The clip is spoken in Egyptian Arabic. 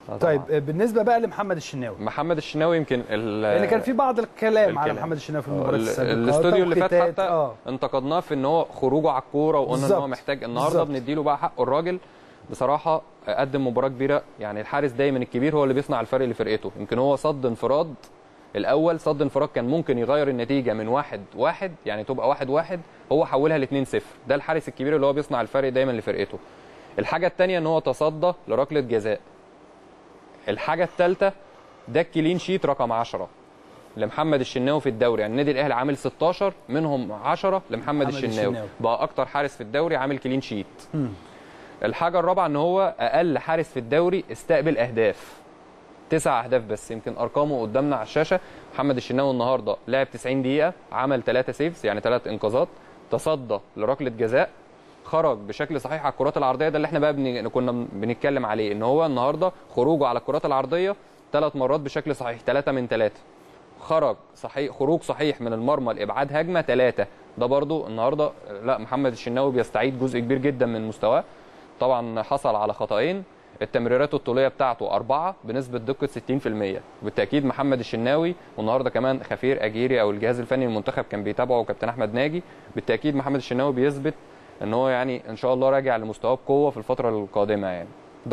آه طيب طبعاً. آه، بالنسبه بقى لمحمد الشناوي محمد الشناوي يمكن ال- لان كان في بعض الكلام على الكلام. محمد الشناوي في آه، المباراه ال- السابقه الاستوديو اللي فات توقيتات، حتى اه انتقدناه في ان هو خروجه على الكوره وقلنا ان بالظبط. هو محتاج النهارده بالظبط. بنديله بقى حقه الراجل بصراحه قدم مباراه كبيره يعني الحارس دايما الكبير هو اللي بيصنع الفرق لفرقته يمكن هو صد انفراد الاول صد انفراد كان ممكن يغير النتيجه من واحد واحد يعني تبقى واحد واحد هو حولها ل 2 0 ده الحارس الكبير اللي هو بيصنع الفرق دايما لفرقته الحاجه الثانيه ان هو تصدى لركله جزاء الحاجه الثالثه ده الكلين شيت رقم 10 لمحمد الشناوي في الدوري يعني النادي الاهلي عامل 16 منهم 10 لمحمد محمد الشناوي الشناوي. بقى اكتر حارس في الدوري عامل كلين شيت الحاجه الرابعه ان هو اقل حارس في الدوري استقبل اهداف تسع اهداف بس يمكن ارقامه قدامنا على الشاشه محمد الشناوي النهارده لعب 90 دقيقه عمل 3 سيفز يعني 3 انقاذات تصدى لركله جزاء خرج بشكل صحيح على الكرات العرضيه ده اللي احنا بقى بن... كنا بنتكلم عليه ان هو النهارده خروجه على الكرات العرضيه ثلاث مرات بشكل صحيح ثلاثه من ثلاثه خرج صحيح خروج صحيح من المرمى لابعاد هجمه ثلاثه ده برضو النهارده لا محمد الشناوي بيستعيد جزء كبير جدا من مستواه طبعا حصل على خطأين التمريرات الطوليه بتاعته أربعة بنسبة دقة 60% بالتأكيد محمد الشناوي والنهارده كمان خفير أجيري أو الجهاز الفني المنتخب كان بيتابعه وكابتن أحمد ناجي بالتأكيد محمد الشناوي بيثبت ان هو يعني ان شاء الله راجع لمستواه بقوه في الفتره القادمه يعني